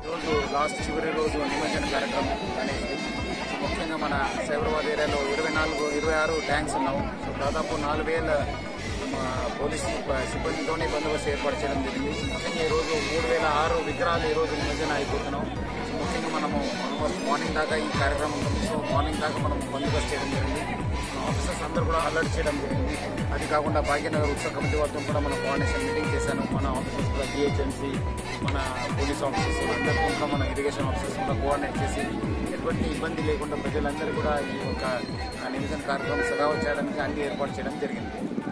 రోజు లాస్ట్ చివరి రోజు నిమజ్జన కార్యక్రమం అనేది సో ముఖ్యంగా మన సైబరాబాద్ ఏరియాలో ఇరవై నాలుగు ఇరవై ఆరు ట్యాంక్స్ ఉన్నాం సో దాదాపు నాలుగు వేల మా పోలీసు సిబ్బ- సిబ్బందితోనే బందోబస్తు ఏర్పాటు చేయడం జరిగింది ముఖ్యంగా ఈరోజు మూడు వేల ఆరు విగ్రహాలు ఈరోజు నిమజ్జన అయిపోతున్నాం సో ముఖ్యంగా మనము ఆల్మోస్ట్ మార్నింగ్ దాకా ఈ కార్యక్రమం ఉంటుంది సో మార్నింగ్ దాకా మనం బందోబస్తు చేయడం జరిగింది ఆఫీసర్స్ అందరూ కూడా అలర్ట్ చేయడం జరిగింది అది కాకుండా భాగ్యనగర్ ఉత్సవ కమిటీ వారితో కూడా మనం కోఆర్డినేషన్ మీటింగ్ చేశాను మన ఆఫీసర్స్ కూడా జిహెచ్ఎంసీ మన పోలీస్ ఆఫీసర్స్ అందరితో కూడా మన ఇరిగేషన్ ఆఫీసర్స్ కూడా కోఆర్డినేట్ చేసి ఎటువంటి ఇబ్బంది లేకుండా ప్రజలందరూ కూడా ఈ యొక్క నిమజ్జన కార్యక్రమం సగావ చేయడానికి అన్ని ఏర్పాటు చేయడం జరిగింది